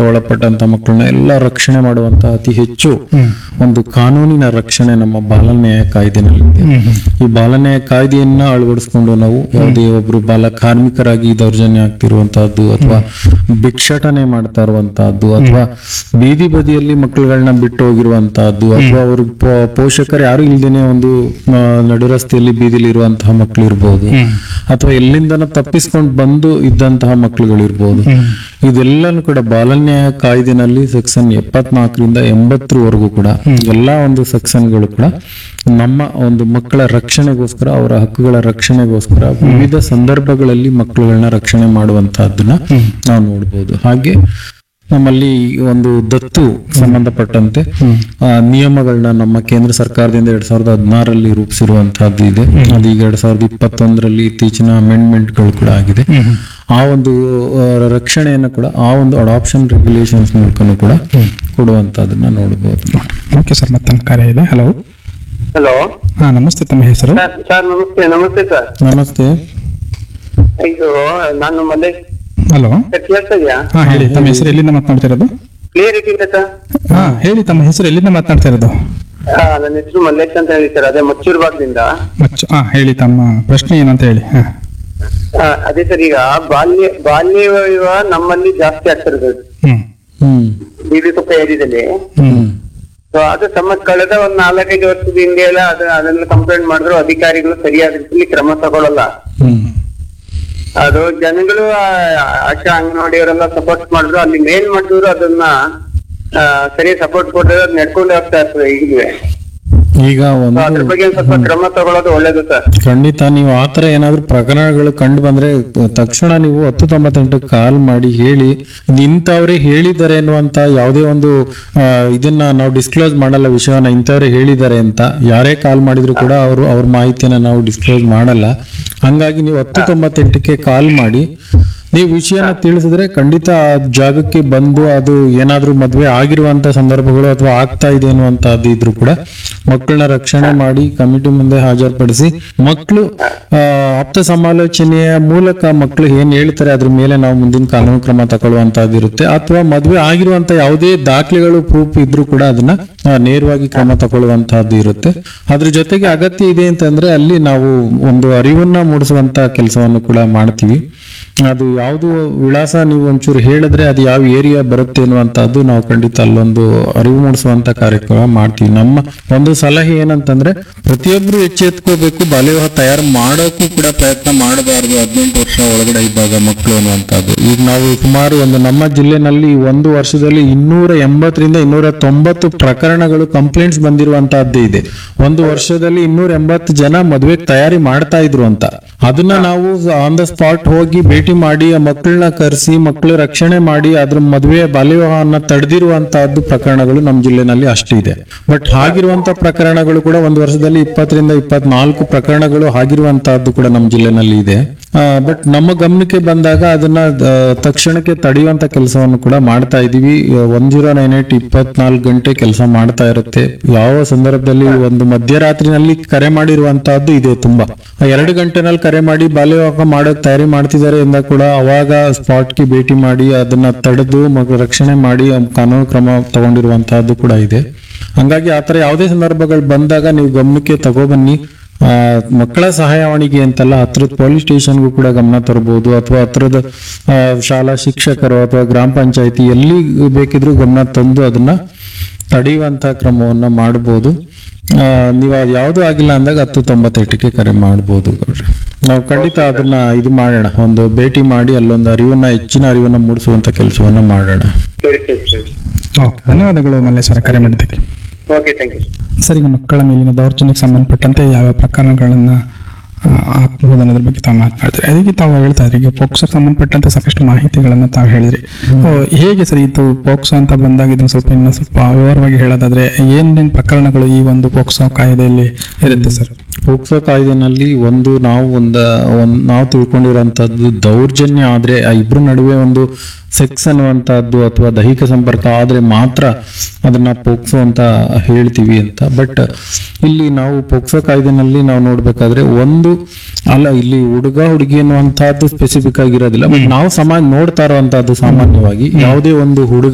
ಒಳಪಟ್ಟಂತ ಮಕ್ಕಳನ್ನ ಎಲ್ಲ ರಕ್ಷಣೆ ಮಾಡುವಂತ ಅತಿ ಹೆಚ್ಚು ಒಂದು ಕಾನೂನಿನ ರಕ್ಷಣೆ ನಮ್ಮ ಬಾಲನ್ಯಾಯ ಕಾಯ್ದೆನಲ್ಲಿದೆ ಈ ಬಾಲನ್ಯಾಯ ಕಾಯ್ದೆಯನ್ನ ಅಳವಡಿಸ್ಕೊಂಡು ನಾವು ಯಾವುದೇ ಒಬ್ರು ಬಾಲ ಕಾರ್ಮಿಕರಾಗಿ ದೌರ್ಜನ್ಯ ಆಗ್ತಿರುವಂತಹದ್ದು ಅಥವಾ ಭಿಕ್ಷಾಟನೆ ಮಾಡ್ತಾ ಇರುವಂತಹದ್ದು ಅಥವಾ ಬೀದಿ ಬದಿಯಲ್ಲಿ ಮಕ್ಕಳುಗಳನ್ನ ಬಿಟ್ಟು ಹೋಗಿರುವಂತಹದ್ದು ಅಥವಾ ಅವ್ರ ಪೋ- ಪೋಷಕರು ಯಾರು ಇಲ್ದೇನೆ ಒಂದು ಆ, ನಡು ರಸ್ತೆಯಲ್ಲಿ ಬೀದಿಲಿ ಇರುವಂತಹ ಮಕ್ಕಳು ಇರ್ಬೋದು ಅಥವಾ ಎಲ್ಲಿಂದನ ತಪ್ಪಿಸ್ಕೊಂಡು ಬಂದು ಇದ್ದಂತಹ ಮಕ್ಕಳುಗಳಿರ್ಬೋದು ಇದೆಲ್ಲನೂ ಕೂಡ ಬಾಲನ್ಯಾಯ ಕಾಯ್ದೆನಲ್ಲಿ ಸೆಕ್ಷನ್ ಎಪ್ಪತ್ನಾಲ್ಕರಿಂದ ಎಂಬತ್ತರವರೆಗೂ ಕೂಡ ಎಲ್ಲಾ ಒಂದು ಸೆಕ್ಷನ್ಗಳು ಕೂಡ ನಮ್ಮ ಒಂದು ಮಕ್ಕಳ ರಕ್ಷಣೆಗೋಸ್ಕರ ಅವರ ಹಕ್ಕುಗಳ ರಕ್ಷಣೆಗೋಸ್ಕರ ವಿವಿಧ ಸಂದರ್ಭಗಳಲ್ಲಿ ಮಕ್ಕಳುಗಳನ್ನ ರಕ್ಷಣೆ ಮಾಡುವಂತಹದ್ದನ್ನ ನಾವು ನೋಡ್ಬೋದು ಹಾಗೆ ನಮ್ಮಲ್ಲಿ ಒಂದು ದತ್ತು ಸಂಬಂಧಪಟ್ಟಂತೆ ಆ, ನಿಯಮಗಳನ್ನ ನಮ್ಮ ಕೇಂದ್ರ ಸರ್ಕಾರದಿಂದ ಎರಡ್ ಸಾವಿರದ ಹದಿನಾರರಲ್ಲಿ ರೂಪಿಸಿರುವಂತಹದ್ದು ಇದೆ ಅದು ಈಗ ಎರಡ್ ಸಾವಿರದ ಇಪ್ಪತ್ತೊಂದರಲ್ಲಿ ಇತ್ತೀಚಿನ ಅಮೆಂಡ್ಮೆಂಟ್ಗಳು ಕೂಡ ಆಗಿದೆ ಆ ಒಂದು ಆ, ರಕ್ಷಣೆಯನ್ನು ಕೂಡ ಆ ಒಂದು ಅಡಾಪ್ಷನ್ ರೆಗ್ಯುಲೇಷನ್ಸ್ ಮೂಲಕನೂ ಕೂಡ ಕೊಡುವಂತಹದನ್ನ ನೋಡಬಹುದು ಓಕೆ ಸರ್ ಮತ್ತೊಂದು ಕಾರ್ಯ ಇದೆ ಹಲೋ ಹಲೋ ಹಾ ನಮಸ್ತೆ ತಮ್ಮ ಹೆಸರು ಸರ್ ಸರ್ ನಮಸ್ತೆ ನಮಸ್ತೆ ಸರ್ ನಮಸ್ತೆ ಇದು ನಾನು ಮಲ್ಲೆ ಹಲೋ ಸರ್ ಕೇಳ್ತಾ ಇದೆಯಾ ಹಾ ಹೇಳಿ ತಮ್ಮ ಹೆಸರು ಎಲ್ಲಿಂದ ಮಾತನಾಡ್ತಾ ಇರೋದು ಕ್ಲಿಯರ್ ಇದೆಯಾ ಸರ್ ಹಾ ಹೇಳಿ ತಮ್ಮ ಹೆಸರು ಎಲ್ಲಿಂದ ಮಾತನಾಡ್ತಾ ಇರೋದು ಆ, ನನ್ನ ಹೆಸರು ಮಲ್ಲೇಶ್ ಅಂತ ಹೇಳಿ ಸರ್ ಅದೇ ಮಚ್ಚೂರ್ ಭಾಗದಿಂದ ಮಚ್ಚ ಹಾ ಹೇಳಿ ತಮ್ಮ ಪ್ರಶ್ನೆ ಏನಂತ ಹೇಳಿ ಹಾ ಆ, ಅದೇ ಸರ್ ಈಗ ಬಾಲ್ಯ ಬಾಲ್ಯ ವಿವಾಹ ನಮ್ಮಲ್ಲಿ ಜಾಸ್ತಿ ಆಗ್ತಿರೋದು ಹ್ಮ್ ಹ್ಮ್ ಬೀದಿ ತುಪ್ಪ ಏರಿಯಾದಲ್ಲಿ ಹ್ಮ್ ಸೊ ಅದು ಸಮ ಕಳೆದ ಒಂದ್ ನಾಲ್ಕೈದು ವರ್ಷದ ಹಿಂದೆ ಎಲ್ಲ ಅದ ಅದನ್ನ ಕಂಪ್ಲೇಂಟ್ ಮಾಡಿದ್ರು ಅಧಿಕಾರಿಗಳು ಸರಿಯಾದ ರೀತಿಯಲ್ಲಿ ಕ್ರಮ ತಗೊಳ್ಳಲ್ಲ ಹ್ಮ್ ಅದು ಜನಗಳು ಆ, ಆಶಾ ಅಂಗನವಾಡಿಯವರೆಲ್ಲ ಸಪೋರ್ಟ್ ಮಾಡಿದ್ರು ಅಲ್ಲಿ ಮೇಲ್ ಮಾಡಿದ್ರು ಅದನ್ನ ಆ, ಸರಿ ಸಪೋರ್ಟ್ ಕೊಟ್ಟರೆ ಅದ್ ನಡ್ಕೊಂಡು ಹೋಗ್ತಾ ಇರ್ತದೆ ಈಗಲೂ ಈಗ ಸೊ ಒಂದು ಅದ್ರ ಬಗ್ಗೆ ಒಂದ್ ಸ್ವಲ್ಪ ಕ್ರಮ ತಗೊಳ್ಳೋದು ಒಳ್ಳೇದು ಸರ್ ಖಂಡಿತ ನೀವು ಆತರ ಏನಾದ್ರು ಪ್ರಕರಣಗಳು ಕಂಡು ಬಂದ್ರೆ ತಕ್ಷಣ ನೀವು ಹತ್ತು ತೊಂಬತ್ತೆಂಟಕ್ಕೆ ಕಾಲ್ ಮಾಡಿ ಹೇಳಿ ಇದು ಇಂಥವ್ರೇ ಹೇಳಿದ್ದಾರೆ ಅನ್ನುವಂತ ಯಾವುದೇ ಒಂದು ಆ, ಇದನ್ನ ನಾವು ಡಿಸ್ಕ್ಲೋಸ್ ಮಾಡಲ್ಲ ವಿಷಯವನ್ನ ಇಂಥವ್ರೇ ಹೇಳಿದ್ದಾರೆ ಅಂತ ಯಾರೇ ಕಾಲ್ ಮಾಡಿದ್ರು ಕೂಡ ಅವರು ಅವ್ರ ಮಾಹಿತಿಯನ್ನ ನಾವು ಡಿಸ್ಕ್ಲೋಸ್ ಮಾಡಲ್ಲ ಹಂಗಾಗಿ ನೀವು ಹತ್ತು ತೊಂಬತ್ತೆಂಟಕ್ಕೆ ಕಾಲ್ ಮಾಡಿ ನೀವು ವಿಷಯನ ತಿಳಿಸಿದ್ರೆ ಖಂಡಿತ ಆ ಜಾಗಕ್ಕೆ ಬಂದು ಅದು ಏನಾದ್ರೂ ಮದ್ವೆ ಆಗಿರುವಂತ ಸಂದರ್ಭಗಳು ಅಥವಾ ಆಗ್ತಾ ಇದೆ ಅನ್ನುವಂತಹದ್ದು ಇದ್ರು ಕೂಡ ಮಕ್ಕಳನ್ನ ರಕ್ಷಣೆ ಮಾಡಿ ಕಮಿಟಿ ಮುಂದೆ ಹಾಜರುಪಡಿಸಿ ಮಕ್ಕಳು ಆ, ಆಪ್ತ ಸಮಾಲೋಚನೆಯ ಮೂಲಕ ಮಕ್ಕಳು ಏನ್ ಹೇಳ್ತಾರೆ ಅದ್ರ ಮೇಲೆ ನಾವು ಮುಂದಿನ ಕಾನೂನು ಕ್ರಮ ತಗೊಳ್ಳುವಂತಹದ್ದು ಇರುತ್ತೆ ಅಥವಾ ಮದ್ವೆ ಆಗಿರುವಂತ ಯಾವುದೇ ದಾಖಲೆಗಳು ಪ್ರೂಫ್ ಇದ್ರೂ ಕೂಡ ಅದನ್ನ ಆ, ನೇರವಾಗಿ ಕ್ರಮ ತಗೊಳ್ಳುವಂತಹದ್ದು ಇರುತ್ತೆ ಅದ್ರ ಜೊತೆಗೆ ಅಗತ್ಯ ಇದೆ ಅಂತಂದ್ರೆ ಅಲ್ಲಿ ನಾವು ಒಂದು ಅರಿವನ್ನ ಮೂಡಿಸುವಂತ ಕೆಲಸವನ್ನು ಕೂಡ ಮಾಡ್ತೀವಿ ಅದು ಯಾವುದು ವಿಳಾಸ ನೀವು ಒಂಚೂರು ಹೇಳಿದ್ರೆ ಅದು ಯಾವ ಏರಿಯಾ ಬರುತ್ತೆ ಅನ್ನುವಂಥದ್ದು ನಾವು ಖಂಡಿತ ಅಲ್ಲೊಂದು ಅರಿವು ಮೂಡಿಸುವಂತ ಕಾರ್ಯಕ್ರಮ ಮಾಡ್ತೀವಿ ನಮ್ಮ ಒಂದು ಸಲಹೆ ಏನಂತಂದ್ರೆ ಪ್ರತಿಯೊಬ್ರು ಎಚ್ಚೆತ್ಕೋಬೇಕು ಬಾಲ್ಯವಿವಾಹ ತಯಾರು ಮಾಡೋಕ್ಕೂ ಕೂಡ ಪ್ರಯತ್ನ ಮಾಡಬಾರದು ಹದಿನೆಂಟು ವರ್ಷ ಒಳಗಡೆ ಇದ್ದಾಗ ಮಕ್ಕಳು ಅನ್ನುವಂಥದ್ದು ಈಗ ನಾವು ಸುಮಾರು ಒಂದು ನಮ್ಮ ಜಿಲ್ಲೆನಲ್ಲಿ ಒಂದು ವರ್ಷದಲ್ಲಿ ಇನ್ನೂರ ಎಂಬತ್ತರಿಂದ ಇನ್ನೂರ ತೊಂಬತ್ತು ಪ್ರಕರಣಗಳು ಕಂಪ್ಲೇಂಟ್ಸ್ ಬಂದಿರುವಂತಹದ್ದೇ ಇದೆ ಒಂದು ವರ್ಷದಲ್ಲಿ ಇನ್ನೂರ ಎಂಬತ್ತು ಜನ ಮದುವೆಗೆ ತಯಾರಿ ಮಾಡ್ತಾ ಇದ್ರು ಅಂತ ಅದನ್ನ ನಾವು ಆನ್ ದ ಸ್ಪಾಟ್ ಹೋಗಿ ಭೇಟಿ ಮಾಡಿ ಆ ಮಕ್ಕಳನ್ನ ಕರೆಸಿ ಮಕ್ಕಳು ರಕ್ಷಣೆ ಮಾಡಿ ಅದ್ರ ಮದುವೆ ಬಾಲ್ಯವಿವಾಹನ ತಡೆದಿರುವಂತಹದ್ದು ಪ್ರಕರಣಗಳು ನಮ್ಮ ಜಿಲ್ಲೆನಲ್ಲಿ ಅಷ್ಟಿದೆ ಬಟ್ ಹಾಗಿರುವಂತ ಪ್ರಕರಣಗಳು ಕೂಡ ಒಂದು ವರ್ಷದಲ್ಲಿ ಇಪ್ಪತ್ತರಿಂದ ಇಪ್ಪತ್ನಾಲ್ಕು ಪ್ರಕರಣಗಳು ಆಗಿರುವಂತಹದ್ದು ಕೂಡ ನಮ್ಮ ಜಿಲ್ಲೆನಲ್ಲಿ ಇದೆ ಬಟ್ ನಮ್ಮ ಗಮನಕ್ಕೆ ಬಂದಾಗ ಅದನ್ನ ಆ, ತಕ್ಷಣಕ್ಕೆ ತಡೆಯುವಂತ ಕೆಲಸವನ್ನು ಕೂಡ ಮಾಡ್ತಾ ಇದೀವಿ ಒನ್ ಜೀರೋ ನೈನ್ ಏಟ್ ಇಪ್ಪತ್ನಾಲ್ಕು ಗಂಟೆ ಕೆಲಸ ಮಾಡ್ತಾ ಇರುತ್ತೆ ಯಾವ ಸಂದರ್ಭದಲ್ಲಿ ಒಂದು ಮಧ್ಯರಾತ್ರಿನಲ್ಲಿ ಕರೆ ಮಾಡಿರುವಂತಹದ್ದು ಇದೆ ತುಂಬಾ ಆ ಎರಡು ಗಂಟೆನಲ್ಲಿ ಕರೆ ಮಾಡಿ ಬಾಲ್ಯವಿವಾಹ ಮಾಡೋಕ್ ತಯಾರಿ ಮಾಡ್ತಿದ್ದಾರೆ ಎಂದ ಕೂಡ ಅವಾಗ ಸ್ಪಾಟ್ಗೆ ಭೇಟಿ ಮಾಡಿ ಅದನ್ನ ತಡೆದು ಮಗು ರಕ್ಷಣೆ ಮಾಡಿ ಆ ಕಾನೂನು ಕ್ರಮ ತಗೊಂಡಿರುವಂತಹದ್ದು ಕೂಡ ಇದೆ ಹಂಗಾಗಿ ಆತರ ಯಾವುದೇ ಸಂದರ್ಭಗಳು ಬಂದಾಗ ನೀವು ಗಮನಕ್ಕೆ ತಗೊಬನ್ನಿ ಆ, ಮಕ್ಕಳ ಸಹಾಯವಾಣಿಗೆ ಅಂತಲ್ಲ ಹತ್ರದ ಪೊಲೀಸ್ ಸ್ಟೇಷನ್ಗೂ ಕೂಡ ಗಮನ ತರಬಹುದು ಅಥವಾ ಹತ್ರದ ಆ, ಶಾಲಾ ಶಿಕ್ಷಕರು ಅಥವಾ ಗ್ರಾಮ ಪಂಚಾಯತಿ ಎಲ್ಲಿ ಬೇಕಿದ್ರೂ ಗಮನ ತಂದು ಅದನ್ನ ತಡೆಯುವಂತ ಕ್ರಮವನ್ನ ಮಾಡಬಹುದು ನೀವು ಅದು ಯಾವುದು ಆಗಿಲ್ಲ ಅಂದಾಗ ಹತ್ತು ತೊಂಬತ್ತೆಂಟಕ್ಕೆ ಕರೆ ಮಾಡಬಹುದು ಗೌಡ್ರೆ ನಾವು ಖಂಡಿತ ಅದನ್ನ ಇದು ಮಾಡೋಣ ಒಂದು ಭೇಟಿ ಮಾಡಿ ಅಲ್ಲೊಂದು ಅರಿವನ್ನ ಹೆಚ್ಚಿನ ಅರಿವನ್ನ ಮೂಡಿಸುವಂತ ಕೆಲಸವನ್ನ ಮಾಡೋಣ ಸರಿ ಸರಿ ಸರಿ ಓಕೆ ಧನ್ಯವಾದಗಳು ಮಲ್ಲೇಶ್ವರ ಕರೆ ಮಾಡಿದ್ದಕ್ಕೆ ಓಕೆ ಥ್ಯಾಂಕ್ ಯು ಸರ್ ಈಗ ಮಕ್ಕಳ ಮೇಲಿನ ದೌರ್ಜನ್ಯಕ್ಕೆ ಸಂಬಂಧಪಟ್ಟಂತೆ ಯಾವ ಪ್ರಕರಣಗಳನ್ನ ಆ, ಹಾಕ್ಬಹುದು ಅನ್ನೋದ್ರ ಬಗ್ಗೆ ತಾವು ಮಾತನಾಡ್ತೀರಿ ಅದಕ್ಕೆ ತಾವು ಹೇಳ್ತಾ ಇದ್ರಿ ಈಗ ಪೋಕ್ಸೋ ಸಂಬಂಧಪಟ್ಟಂತೆ ಸಾಕಷ್ಟು ಮಾಹಿತಿಗಳನ್ನ ತಾವು ಹೇಳಿದ್ರಿ ಓ, ಹೇಗೆ ಸರ್ ಇದು ಪೋಕ್ಸೋ ಅಂತ ಬಂದಾಗ ಇದನ್ನ ಸ್ವಲ್ಪ ಇನ್ನು ಸ್ವಲ್ಪ ವಿವರವಾಗಿ ಹೇಳೋದಾದ್ರೆ ಏನೇನು ಪ್ರಕರಣಗಳು ಈ ಒಂದು ಪೋಕ್ಸೋ ಕಾಯ್ದೆಯಲ್ಲಿ ಇರುತ್ತೆ ಸರ್ ಪೋಕ್ಸೋ ಕಾಯ್ದೆನಲ್ಲಿ ಒಂದು ನಾವು ಒಂದ ಒಂದ್ ನಾವು ತಿಳ್ಕೊಂಡಿರೋಂಥದ್ದು ದೌರ್ಜನ್ಯ ಆದ್ರೆ ಆ ಇಬ್ರು ನಡುವೆ ಒಂದು ಸೆಕ್ಸ್ ಅನ್ನುವಂಥದ್ದು ಅಥವಾ ದೈಹಿಕ ಸಂಪರ್ಕ ಆದ್ರೆ ಮಾತ್ರ ಅದನ್ನ ಪೋಕ್ಸೋ ಅಂತ ಹೇಳ್ತೀವಿ ಅಂತ ಬಟ್ ಇಲ್ಲಿ ನಾವು ಪೋಕ್ಸೋ ಕಾಯ್ದೆನಲ್ಲಿ ನಾವು ನೋಡ್ಬೇಕಾದ್ರೆ ಒಂದು ಅಲ್ಲ ಇಲ್ಲಿ ಹುಡುಗ ಹುಡುಗಿ ಅನ್ನುವಂಥದ್ದು ಸ್ಪೆಸಿಫಿಕ್ ಆಗಿರೋದಿಲ್ಲ ಬಟ್ ನಾವು ಸಮಾಜ ನೋಡ್ತಾ ಇರುವಂತಹದ್ದು ಸಾಮಾನ್ಯವಾಗಿ ಯಾವುದೇ ಒಂದು ಹುಡುಗ